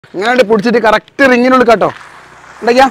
ഇങ്ങനെ പിടിച്ചിട്ട് കറക്റ്റ് റിങ്ങിനുള്ളിൽ കേട്ടോ ഉണ്ടെങ്കിയാ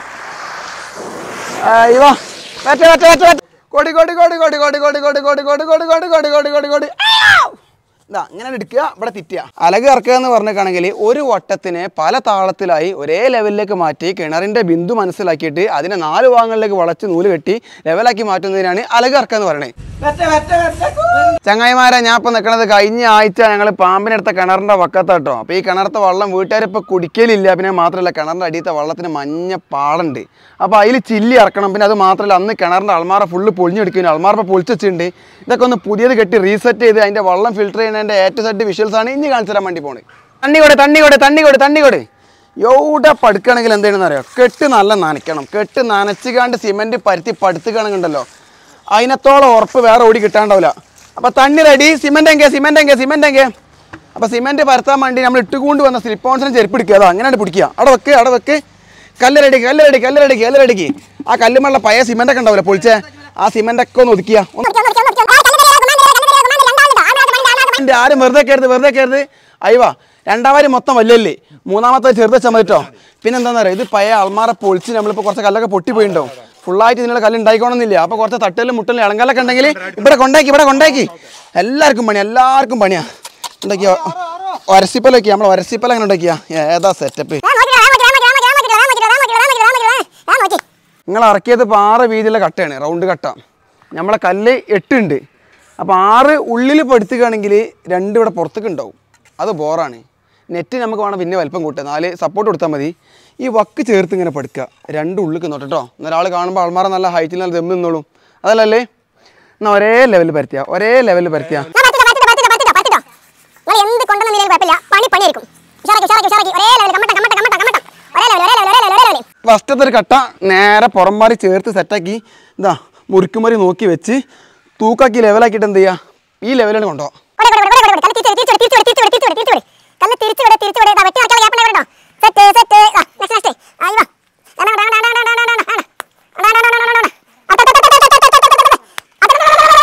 ഇവാ വെറ്റ വെറ്റ വെറ്റ വെറ്റ കോടി കോടി കോടി കോടി കോടി കോടി കോടി കോടി കോടി കോടി കോടി കോടി കോടി കോടി കോടി ഇതാ ഇങ്ങനെ എടുക്കുക ഇവിടെ തിറ്റുക അലക് ഇറക്കുക എന്ന് പറഞ്ഞിട്ടാണെങ്കിൽ ഒരു വട്ടത്തിനെ പല താളത്തിലായി ഒരേ ലെവലിലേക്ക് മാറ്റി കിണറിന്റെ ബിന്ദു മനസ്സിലാക്കിയിട്ട് അതിനെ നാല് ഭാഗങ്ങളിലേക്ക് വളച്ച് നൂല് കെട്ടി ലെവലാക്കി മാറ്റുന്നതിനാണ് അലക് ഇറക്കുക എന്ന് പറയുന്നത് ചങ്ങായിമാരെ ഞാൻ ഇപ്പൊ നിൽക്കണത് കഴിഞ്ഞ ആഴ്ച ഞങ്ങൾ പാമ്പിനെടുത്ത കിണറിന്റെ വക്കത്താട്ടോ അപ്പൊ ഈ കിണറത്തെ വെള്ളം വീട്ടുകാരിപ്പോ കുടിക്കലില്ല പിന്നെ മാത്രമല്ല കിണറിന്റെ അടിയത്തെ വെള്ളത്തിന് മഞ്ഞ പാടുണ്ട് അപ്പൊ അതിൽ ചില്ലി ഇറക്കണം പിന്നെ അത് മാത്രമല്ല അന്ന് കിണറിന്റെ അൾമാറ ഫുള്ള് പൊളിഞ്ഞെടുക്കുന്നു അൾമാറ ഇപ്പൊ പൊളിച്ചുണ്ട് ഇതൊക്കെ ഒന്ന് പുതിയത് കെട്ടി റീസെറ്റ് ചെയ്ത് അതിന്റെ വെള്ളം ഫിൽറ്റർ ചെയ്യുന്നതിന്റെ എ ടു സെറ്റ് വിഷ്വൽസ് ആണ് ഇനി കാണിച്ചു തരാൻ വേണ്ടി പോണത് തണ്ണി കൊട് തണ്ണി കൊട് തണ്ണി കൊട് തണ്ണി കൊട് എവിടെ പടുക്കണമെങ്കിൽ എന്തെയ്യണമെന്ന് അറിയോ കെട്ട് നല്ല നനയ്ക്കണം കെട്ട് നനച്ചുകാണ്ട് സിമെന്റ് പരുത്തി പടുത്തുകയാണെങ്കിണ്ടല്ലോ അതിനത്തോളം ഉറപ്പ് വേറെ ഓടി കിട്ടാണ്ടാവില്ല അപ്പൊ തണ്ണി റെഡി സിമെന്റ് എങ്കെ സിമെന്റ് എങ്കെ സിമെന്റ് എങ്കെ അപ്പൊ സിമെന്റ് പരത്താൻ വേണ്ടി നമ്മൾ ഇട്ടുകൊണ്ട് വന്ന സ്ലിപ്പോൺസിന് ചെരുപ്പ് എടുക്കുക അതോ അങ്ങനെയാണ് പിടിക്കുക അവിടെ വെക്ക് അവിടെ വെക്ക് കല്ല് റെഡി കല്ല് റെഡി കല്ല് റെഡി കല്ല് റെഡിക്ക് ആ കല്ലുമുള്ള പഴയ സിമെന്റ് ഒക്കെ ഉണ്ടാവില്ല പൊളിച്ചേ ആ സിമെന്റ് ഒക്കെ ഒന്ന് ഒതുക്കിയ എൻ്റെ ആരും വെറുതെ കയറുത് വെറുതെ കയറുത് അയവാ രണ്ടാമത് മൊത്തം വല്യല്ലേ മൂന്നാമത്തെ ചെറുത് വെച്ചാൽ മതി കേട്ടോ പിന്നെ എന്താണെന്ന് പറയുക ഇത് പഴയ അൾമാറ പൊളിച്ച് നമ്മളിപ്പോൾ കുറച്ച് കല്ലൊക്കെ പൊട്ടി പോയിണ്ടാവും ഫുള്ളായിട്ട് ഇതിനുള്ള കല്ല് ഉണ്ടായിക്കോണമെന്നില്ല അപ്പോൾ കുറച്ച് തട്ടലും മുട്ടലും ഇളങ്കല്ലൊക്കെ ഉണ്ടെങ്കിൽ ഇവിടെ കൊണ്ടാക്കി ഇവിടെ കൊണ്ടാക്കി എല്ലാവർക്കും പണി എല്ലാവർക്കും പണിയാ ഉണ്ടാക്കിയ ഒരസിപ്പലൊക്കെ നമ്മൾ ഒരസിപ്പല അങ്ങനെ ഉണ്ടാക്കിയാ ഏതാ സെറ്റപ്പ് നിങ്ങൾ ഇറക്കിയത് ഇപ്പോൾ ആറ് വീതിയുള്ള കട്ടയാണ് റൗണ്ട് കട്ട നമ്മളെ കല്ല് എട്ടുണ്ട് അപ്പോൾ ആറ് ഉള്ളിൽ പെടുത്തുകയാണെങ്കിൽ രണ്ട് ഇവിടെ പുറത്തേക്ക് ഉണ്ടാവും അത് ബോറാണ് നെറ്റ് നമുക്ക് വേണം പിന്നെ വലിപ്പം കൂട്ടുക നാല് സപ്പോർട്ട് കൊടുത്താൽ മതി ഈ വക്ക് ചേർത്ത് ഇങ്ങനെ പഠിക്കുക രണ്ട് ഉള്ളിൽ നോട്ട് കേട്ടോ ഒരാൾ കാണുമ്പോൾ ആൾമാരെ നല്ല ഹൈറ്റിൽ നല്ല ദമ്മ് നിന്നോളും അതല്ലല്ലേ എന്നാൽ ഒരേ ലെവലിൽ പരത്തിയ ഒരേ ലെവലിൽ പരത്തിയ എന്ത് കൊണ്ടുവന്ന കുഴപ്പമില്ല പണി പണിയായിരിക്കും ഉഷാറാക്കി ഉഷാറാക്കി ഉഷാറാക്കി ഒരേ ലെവൽ കമ്മട്ടം കമ്മട്ടം കമ്മട്ടം കമ്മട്ടം ഒരേ ലെവൽ ഒരേ ലെവൽ ഒരേ ലെവൽ ഒരേ ലെവൽ ഫസ്റ്റത്തെ ഒരു കട്ട നേരെ പുറംമാറി ചേർത്ത് സെറ്റാക്കി ഇതാ മുറുക്കുമറി നോക്കി വെച്ച് തൂക്കാക്കി ലെവലാക്കിയിട്ട് എന്ത് ചെയ്യുക ഈ ലെവലാണ് കൊണ്ടുപോകാം കൊട, കൊട, കൊട, കൊട, കൊട. കല്ല് തിരിച്ച് വിട്, തിരിച്ച് വിട്, തിരിച്ച് വിട്, തിരിച്ച് വിട്, തിരിച്ച് വിട്. കല്ല് തിരിച്ച് വിട്, തിരിച്ച് വിട്. ദാ വെട്ടി നടക്കാനുള്ള gap ഉണ്ട്, ഇവിടെ ഉണ്ടോ? Set, set. ആ, next, next. ആ, ഇനി വാ. വേണ്ട, വേണ്ട, വേണ്ട, വേണ്ട, വേണ്ട, വേണ്ട, വേണ്ട, വേണ്ട. വേണ്ട, വേണ്ട, വേണ്ട, വേണ്ട, വേണ്ട. അത്ത, അത്ത, അത്ത, അത്ത, അത്ത, അത്ത, അത്ത, അത്ത, അത്ത.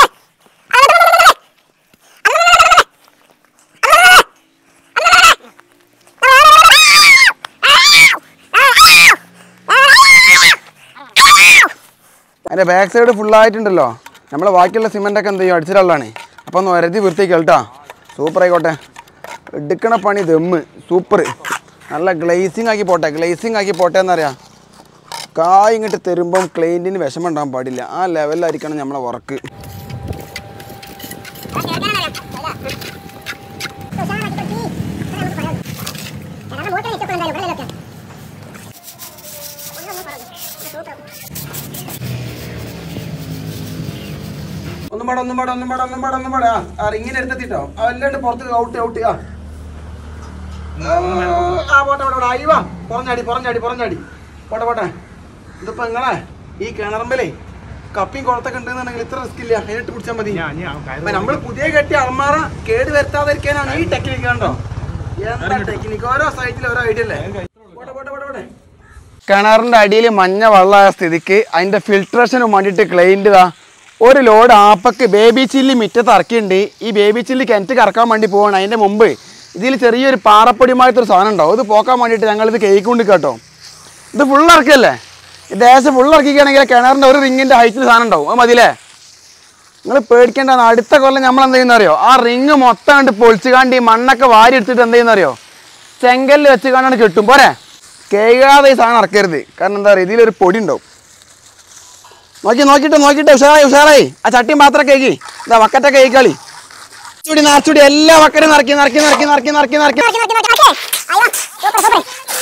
അതിൻ്റെ ബാക്ക് സൈഡ് ഫുള്ളായിട്ടുണ്ടല്ലോ നമ്മൾ ബാക്കിയുള്ള സിമെൻ്റ് ഒക്കെ എന്ത് ചെയ്യും അടിച്ചിട്ടുള്ളതാണ് അപ്പോൾ ഒന്ന് ഒരതി വൃത്തിക്ക് കേട്ടോ സൂപ്പർ ആയിക്കോട്ടെ എടുക്കണ പണി ദമ്മ് സൂപ്പർ നല്ല ഗ്ലേസിങ് ആക്കി പോട്ടെ ഗ്ലേസിങ് ആക്കി പോട്ടെ എന്നറിയാം കായ് ഇങ്ങോട്ട് തരുമ്പം ക്ലൈൻറ്റിന് വിഷമം ഉണ്ടാകാൻ പാടില്ല ആ ലെവലിലായിരിക്കണം നമ്മളെ വർക്ക് ഒന്നും പാടാ ഒന്നും പാടാ ഒന്നും പാടാ ഒന്നും പാടാ ഒന്നും പാടാ ആ റിങ്ങിന് എടുത്തെത്തിട്ടോ അല്ലാണ്ട് പുറത്ത് ഔട്ട് ഔട്ട് ആ ആ പോട്ടെ പോട്ടെ പോട്ടെ അയ്യോ പുറഞ്ഞാടി പുറഞ്ഞാടി പുറഞ്ഞാടി പോട്ടെ പോട്ടെ ഇതിപ്പോ നിങ്ങളെ ഈ കിണറമ്പലേ കപ്പിയും കുളത്തൊക്കെ ഉണ്ടെന്നുണ്ടെങ്കിൽ ഇത്ര റിസ്ക് ഇല്ല അതിനിട്ട് പിടിച്ചാൽ മതി അപ്പൊ നമ്മൾ പുതിയ കെട്ടിയ അൾമാറ കേട് വരുത്താതിരിക്കാനാണ് ഈ ടെക്നിക്ക് കണ്ടോ എന്താ ടെക്നിക്ക് ഓരോ സൈറ്റിൽ ഓരോ ഐഡിയ അല്ലേ പോട്ടെ പോട്ടെ പോട്ടെ പോട്ടെ കിണറിന്റെ അടിയിൽ മഞ്ഞ വെള്ളമായ സ്ഥിതിക്ക് അതിന്റെ ഫിൽട്രേഷനും വേണ്ടിയിട്ട് ക്ലൈൻറ്റ് ഇതാ ഒരു ലോഡ് ആപ്പക്ക് ബേബി ചില്ലി മിറ്റത്ത് ഇറക്കിയിട്ടുണ്ട് ഈ ബേബി ചില്ലി കിണറ്റ് കറക്കാൻ വേണ്ടി പോവാണ് അതിന്റെ മുമ്പ് ഇതിൽ ചെറിയൊരു പാറപ്പൊടിമായിട്ടൊരു സാധനം ഉണ്ടാവും ഇത് പോക്കാൻ വേണ്ടിയിട്ട് ഞങ്ങളിത് കേൾക്കൊണ്ട് കേട്ടോ ഇത് ഫുൾ ഇറക്കല്ലേ ഈ ദേശം ഫുൾ ഇറക്കിക്കുകയാണെങ്കിൽ കിണറിന്റെ ഒരു റിങ്ങിന്റെ ഹൈറ്റിൽ സാധനം ഉണ്ടാവും അത് മതിയില്ലേ നിങ്ങൾ പേടിക്കേണ്ട അടുത്ത കൊല്ലം നമ്മൾ എന്ത് ചെയ്യുന്ന അറിയോ ആ റിങ് മൊത്തം കണ്ട് പൊളിച്ച് കാണ്ട് ഈ മണ്ണൊക്കെ വാരി എടുത്തിട്ട് എന്ത് ചെയ്യുന്ന അറിയോ ചെങ്കല്ല് വെച്ച് കാണാണ്ട് കിട്ടും പോരെ കേൾക്കാതെ ഈ സാധനം ഇറക്കരുത് കാരണം എന്താ പറയുക ഇതിലൊരു പൊടി ഉണ്ടാവും നോക്കി നോക്കിയിട്ട് നോക്കിയിട്ട് ഉഷാറായി ഉഷാറായി ആ ചട്ടിയും പാത്രം കേക്കി ഇതാ വക്കറ്റൊക്കെ കേൾക്കാളി ചുടി നാച്ചുടി എല്ലാ വക്കരും നിറക്കി നിറക്കി നിറക്കി നിറക്കി നിറക്കി നിറക്കി നോക്കി, നോക്കി, നോക്കി, നോക്കി. അയ്യോ, super, super.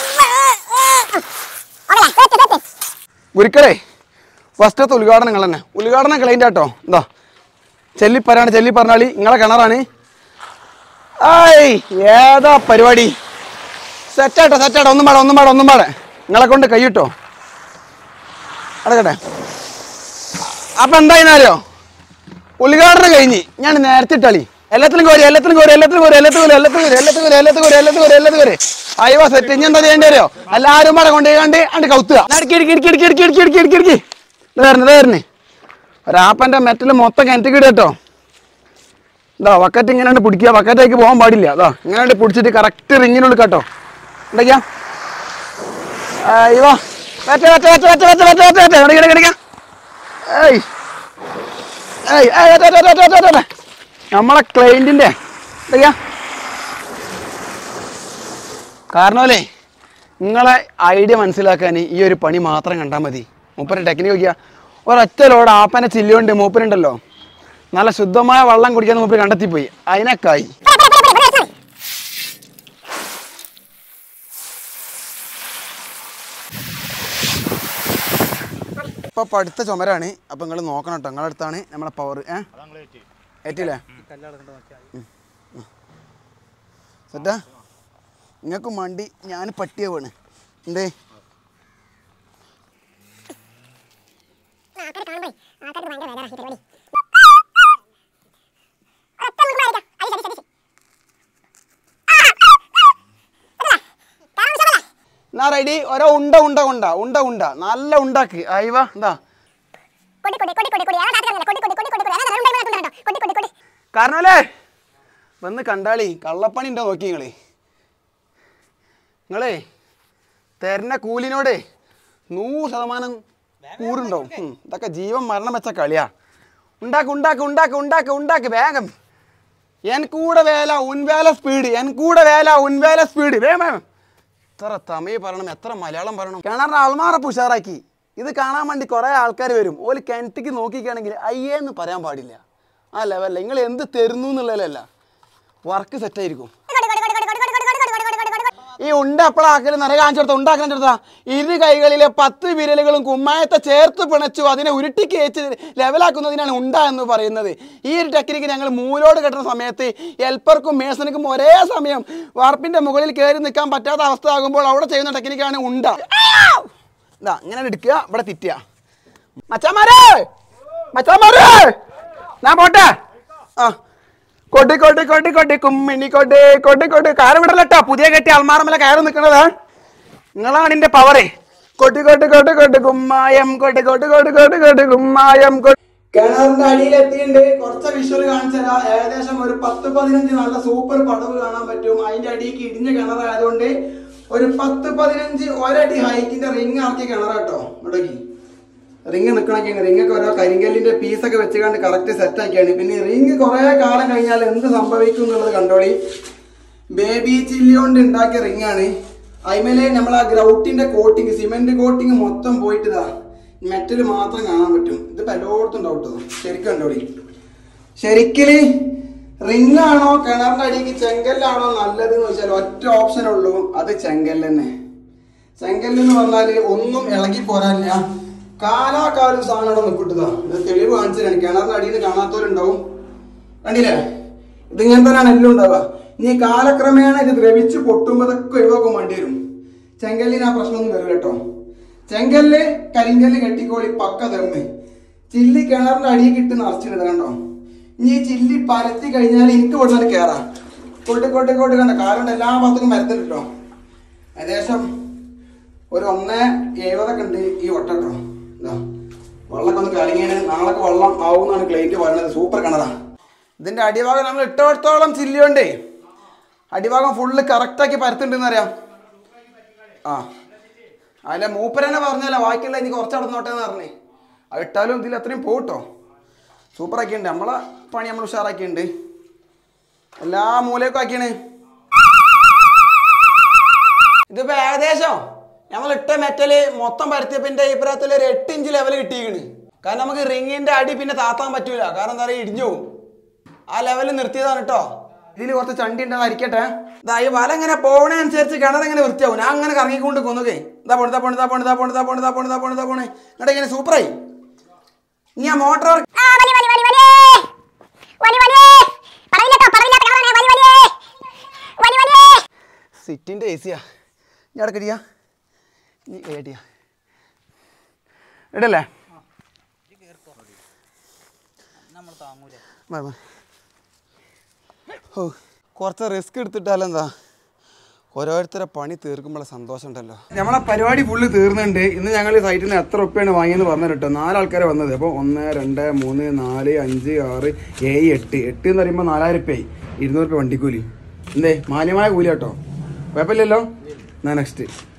Okay, set, set. ഗുരുക്കളെ ഫസ്റ്റത്തെ ഉദ്ഘാടനം നിങ്ങൾ തന്നെ ഉദ്ഘാടനം കളയിൻ്റെ കേട്ടോ എന്താ ചെല്ലിപ്പരാണ് ചെല്ലി പറഞ്ഞാളി നിങ്ങളെ കിണറാണ് ആയ് ഏതാ പരിപാടി സെറ്റാട്ടോ സെറ്റാട്ടോ ഒന്നും പാടെ ഒന്നും പാടെ ഒന്നും പാടെ നിങ്ങളെ കൊണ്ട് കൈയിട്ടോ അടക്കട്ടെ അപ്പൊ എന്തായിന്നറിയോ ഉദ്ഘാടനം കഴിഞ്ഞ് ഞാൻ നേരത്തെ ഇട്ടളി എല്ലാത്തിലും കോരി എല്ലാത്തിലും കോരി എല്ലാത്തിലും കോരി എല്ലാത്തിലും കോരി എല്ലാത്തിലും കോരി എല്ലാത്തിലും കോരി എല്ലാത്തിലും കോരി എല്ലാത്തിലും കോരി എല്ലാത്തിലും കോരി അയ്യോ സെറ്റ് ഇനി എന്താ ചെയ്യേണ്ടി വരുമോ എല്ലാവരും കൂടെ കൊണ്ടുപോയി അണ്ട് കൗത്തുക ഇടുക്കി ഇടുക്കി ഇടുക്കി ഇടുക്കി ഇടുക്കി ഇടുക്കി ഇടുക്കി ഇടുക്കി ഇതായിരുന്നു ഇതായിരുന്നു ഒരാപ്പൻ്റെ മെറ്റൽ മൊത്തം കിണറ്റിക്ക് ഇടുക കേട്ടോ ഇതാ വക്കറ്റ് ഇങ്ങനെ പിടിക്കുക വക്കറ്റേക്ക് പോകാൻ പാടില്ല അതാ ഇങ്ങനെ പിടിച്ചിട്ട് കറക്റ്റ് റിങ്ങിനുള്ളിൽ കേട്ടോ ഉണ്ടയ്ക്കാ അയ്യോ വെറ്റ വെറ്റ വെറ്റ വെറ്റ വെറ്റ വെറ്റ വെറ്റ വെറ്റ കടിക്ക കടിക്ക ഏയ് ഏയ് ഏയ് വെറ്റ വെറ്റ വെറ്റ വെറ്റ വെറ്റ നമ്മളെ ക്ലൈൻറ്റിൻ്റെ ഉണ്ടയ്ക്കാ കാരണമല്ലേ നിങ്ങളെ ഐഡിയ മനസ്സിലാക്കാൻ ഈ ഒരു പണി മാത്രം കണ്ടാൽ മതി മൂപ്പര് ടെക്നിക്ക് നോക്കിയാൽ ഒരൊറ്റ ലോഡ് ആപ്പനെ ചില്ലുകൊണ്ട് മൂപ്പരുണ്ടല്ലോ നല്ല ശുദ്ധമായ വെള്ളം കുടിക്കാൻ മൂപ്പര് കണ്ടെത്തിപ്പോയി അതിനൊക്കായി ഇപ്പൊ പടുത്ത ചുമരാണ് അപ്പൊ നിങ്ങൾ നോക്കണം കേട്ടോ നിങ്ങളുടെ അടുത്താണ് നമ്മളെ പവർ ഏ ഏറ്റില്ലേ സെറ്റാ നിങ്ങൾക്ക് മണ്ടി ഞാൻ പട്ടിയ വീണ് എന്തേ ആൾക്കാർ കാണുമ്പോഴേ ആൾക്കാർക്ക് ഭയങ്കര വേദന ഈ പരിപാടി ഒറ്റ മുൻകൂർ ആയിരിക്കാം അടി ശരി ശരി എന്നാ റെഡി ഓരോ ഉണ്ട ഉണ്ട ഉണ്ട ഉണ്ട ഉണ്ട നല്ല ഉണ്ടാക്ക് അയവ എന്താ കൊടി കൊടി കൊടി കൊടി കൊടി ആ കാട്ടിൽ കൊടി കൊടി കൊടി കൊടി കൊടി അതാണ് ഉണ്ടായി കൊണ്ടുണ്ടോ കൊടി കൊടി കൊടി കാരണല്ലേ വന്ന് കണ്ടാളി കള്ളപ്പണി ഉണ്ടോ നോക്കി നിങ്ങള് നിങ്ങളേ തരുന്ന കൂലിനോട് നൂറ് ശതമാനം കൂറുണ്ടാവും ഉം, ഇതൊക്കെ ജീവൻ മരണം വെച്ച കളിയാ ഉണ്ടാക്ക് ഉണ്ടാക്ക് ഉണ്ടാക്ക് ഉണ്ടാക്ക് ഉണ്ടാക്ക് വേഗം എൻ കൂടെ വേല ഉൻവേല സ്പീഡ് എൻ കൂടെ വേല ഉൻവേല സ്പീഡ് വേഗം എത്ര തമിഴ് പറയണം എത്ര മലയാളം പറയണം കിണറിന് അൾമാറപ്പ് ഉഷാറാക്കി ഇത് കാണാൻ വേണ്ടി കുറേ ആൾക്കാർ വരും ഓല് കിണറ്റിക്ക് നോക്കിക്കുകയാണെങ്കിൽ അയ്യേന്ന് പറയാൻ പാടില്ല ആ ലെവലല്ല നിങ്ങൾ എന്ത് തരുന്നു എന്നുള്ളതിലല്ല വർക്ക് സെറ്റായിരിക്കും കൊടി കൊടി കൊടി കൊടി കൊടി കൊടി കൊടി കൊടി കൊടി കൊടി കൊടി ഈ ഉണ്ട എപ്പോഴാക്കൽ നിറയെ കാണിച്ചെടുത്ത ഉണ്ടാക്കാൻ ചേർത്താ ഇരു കൈകളിലെ പത്ത് വിരലുകളും കുമ്മായത്തെ ചേർത്ത് പിണച്ചു അതിനെ ഉരുട്ടി കയച്ച് ലെവലാക്കുന്നതിനാണ് ഉണ്ട എന്ന് പറയുന്നത് ഈ ഒരു ടെക്നിക്ക് ഞങ്ങൾ മൂലോട് കെട്ടുന്ന സമയത്ത് എൽപ്പർക്കും മേസനുക്കും ഒരേ സമയം വാർപ്പിന്റെ മുകളിൽ കയറി നിൽക്കാൻ പറ്റാത്ത അവസ്ഥ ആകുമ്പോൾ അവിടെ ചെയ്യുന്ന ടെക്നിക്കാണ് ഉണ്ട ഇതാ ഇങ്ങനെ എടുക്കുക ഇവിടെ തിറ്റുക മച്ചാമാരേ മച്ചാമാരേ ഞാൻ പോട്ടെ ആ കൊട്ടി കൊട്ടി കൊട്ടി കൊട്ടി കുമ്മിണി കൊട്ടി കൊട്ടി കൊട്ടി കാറ് വിടലട്ടോ പുതിയ കെട്ടി അൽമാറമല കയറി നിൽക്കണത് നിങ്ങളാണ് എന്റെ പവറേ കൊട്ടി കൊട്ടി കൊട്ടി കൊട്ടി കുമ്മായം കൊട്ടി കൊട്ടി കൊട്ടി കൊട്ടി കൊട്ടി കുമ്മായം കിണറിന്റെ അടിയിലെത്തിയിട്ടുണ്ട് കുറച്ച് വിഷ്വൽ കാണിച്ചുതരാം ഏകദേശം ഒരു പത്ത് പതിനഞ്ച് നല്ല സൂപ്പർ പടവ് കാണാൻ പറ്റും അതിന്റെ അടിക്ക് ഇടിഞ്ഞ കിണറായതുകൊണ്ട് ഒരു പത്ത് പതിനഞ്ച് ഒരടി ഹൈറ്റിന്റെ റിങ് ഇറക്കിയ കിണറാട്ടോ ഇവിടേക്ക് റിങ് നിൽക്കണൊക്കെയാണ് റിങ്ങൊക്കെ ഓരോ കരിങ്കല്ലിന്റെ പീസൊക്കെ വെച്ചുകൊണ്ട് കറക്റ്റ് സെറ്റ് ആക്കിയാണ് പിന്നെ റിങ് കുറെ കാലം കഴിഞ്ഞാൽ എന്ത് സംഭവിക്കും എന്നുള്ളത് കണ്ടോളി ബേബി ചില്ലി കൊണ്ട് ഉണ്ടാക്കിയ റിങ്ങാണ് അതിമേലെ നമ്മൾ ആ ഗ്രൗട്ടിന്റെ കോട്ടിങ് സിമെന്റ് കോട്ടിങ് മൊത്തം പോയിട്ട് ഇതാ മെറ്റൽ മാത്രം കാണാൻ പറ്റും ഇതിപ്പോ എല്ലായിടത്തും ഉണ്ടാവും കേട്ടോ ശരിക്കും കണ്ടോളി ശരിക്കല് റിങ് ആണോ കിണറിന്റെ അടിക്ക് ചെങ്കല്ലാണോ നല്ലത് എന്ന് വെച്ചാൽ ഒറ്റ ഓപ്ഷൻ ഉള്ളൂ അത് ചെങ്കല്ല് തന്നെ ചെങ്കല്ല് എന്ന് പറഞ്ഞാല് ഒന്നും ഇളകി പോരാനില്ല കാലാകാലം സാധനം അവിടെ നിൽക്കിട്ടതാ ഇത് തെളിവ് കാണിച്ചു തരാണ് കിണറിന്റെ അടിയിൽ നിന്ന് കാണാത്തവരുണ്ടാവും കണ്ടില്ലേ ഇത് ഇങ്ങനെ തന്നെയാണ് എല്ലാം ഉണ്ടാവുക ഇനി കാലക്രമേണ ഇത് ദ്രവിച്ച് പൊട്ടുമ്പോൾ ഇതൊക്കെ ഒഴിവാക്കാൻ വേണ്ടി വരും ചെങ്കല്ലിന് ആ പ്രശ്നമൊന്നും വരില്ല കേട്ടോ ചെങ്കല്ല് കരിങ്കല്ല് കെട്ടിക്കോളി പക്ക തെമ്മ് ചില്ലി കിണറിന്റെ അടിയിൽ കിട്ടി നിറച്ചിട്ട് കണ്ടോ ഇനി ഈ ചില്ലി പരത്തി കഴിഞ്ഞാൽ എനിക്ക് കൊടുത്താൽ കയറാം കൊട്ടി കൊട്ടി കൊട്ടി കണ്ട കാലുകൊണ്ട് എല്ലാ ഭാഗത്തും മരത്തിട്ട് കേട്ടോ ഏകദേശം ഒരു ഒന്ന് എഴുപതൊക്കെ ഉണ്ട് ഈ വട്ടം കേട്ടോ ഇതാ വെള്ളമൊക്കെ ഒന്ന് കലങ്ങിയാണ് നാളൊക്കെ വെള്ളം ആവുമെന്നാണ് ക്ലൈൻറ്റ് പറയുന്നത് സൂപ്പർ കിണറാ ഇതിന്റെ അടിഭാഗം നമ്മൾ ഇട്ടോടത്തോളം ചില്ലിയുണ്ടേ അടിഭാഗം ഫുള്ള് കറക്റ്റാക്കി പരത്തുണ്ടെന്ന് അറിയാം ആ അതിലെ മൂപ്പരനെ പറഞ്ഞല്ല ബാക്കിയുള്ള എനിക്ക് കുറച്ച് നടന്നോട്ടെ എന്ന് പറഞ്ഞേ അത് ഇട്ടാലും ഇതിൽ അത്രയും പോട്ടോ സൂപ്പർ ആക്കിയിട്ടുണ്ട് നമ്മളെ പണി നമ്മൾ ഉഷാറാക്കിയിട്ടുണ്ട് എല്ലാ മൂലയൊക്കെ ആക്കിയാണ് ഇതിപ്പോ ഏകദേശം നമ്മൾ ഇട്ട മെറ്റല് മൊത്തം പരത്തിയപ്പോ എന്റെ അഭിപ്രായത്തിൽ ഒരു എട്ട് ഇഞ്ച് ലെവൽ കിട്ടിയിരിക്കണ് കാരണം നമുക്ക് റിങ്ങിന്റെ അടി പിന്നെ താത്താൻ പറ്റൂല കാരണം എന്താ പറയുക ഇടിഞ്ഞു പോകും ആ ലെവലിൽ നിർത്തിയതാണ് കേട്ടോ ഇതിൽ കുറച്ച് ചണ്ടി ഉണ്ടെന്ന് അരിക്കട്ടെ ഇതാ ഈ വല ഇങ്ങനെ പോണേ അനുസരിച്ച് കിണർ ഇങ്ങനെ വൃത്തിയാവും ഞാൻ അങ്ങനെ കറങ്ങിക്കൊണ്ട് കൊന്നുകേ ഇതാ പോണ് ഇതാ പോണ് ഇതാ പോണ് ഇതാ പോണ് ഇതാ പോണ് ഇതാ പോണ് ഇതാ പോണ് ഇതാ പോണ് ഇങ്ങോട്ട് ഇങ്ങനെ സൂപ്പറായി ഇനി ആ മോട്ടോർ ആ വലി വലി വലി വലി വലി വലി പറയില്ലട്ടോ പറയില്ലാത്ത കളറാണ് വലി വലി വലി വലി സിറ്റിന്റെ എ സിയാ ഞാൻ ഇടക്കടിയാ നീ ഏടിയാ ഇടല്ലേ വാ, വാ. ഓ കുറച്ച് റിസ്ക് എടുത്തിട്ടാലെന്താ ഓരോരുത്തരെ പണി തീർക്കുമ്പോഴുള്ള സന്തോഷം ഉണ്ടല്ലോ നമ്മളെ പരിപാടി ഫുള്ള് തീർന്നുണ്ട് ഇന്ന് ഞങ്ങൾ സൈറ്റിൽ നിന്ന് എത്ര ഉപ്പയാണ് വാങ്ങിയെന്ന് പറഞ്ഞു കേട്ടോ നാലാൾക്കാരെ വന്നത് അപ്പോൾ ഒന്ന് രണ്ട് മൂന്ന് നാല് അഞ്ച് ആറ് ഏഴ് എട്ട് എട്ട് എന്ന് പറയുമ്പോൾ നാലായിരം ഉപ്പയായി ഇരുന്നൂറ് രൂപ വണ്ടിക്കൂലി എന്തേ മാന്യമായ കൂലി കേട്ടോ കുഴപ്പമില്ലല്ലോ എന്നാ നെക്സ്റ്റ്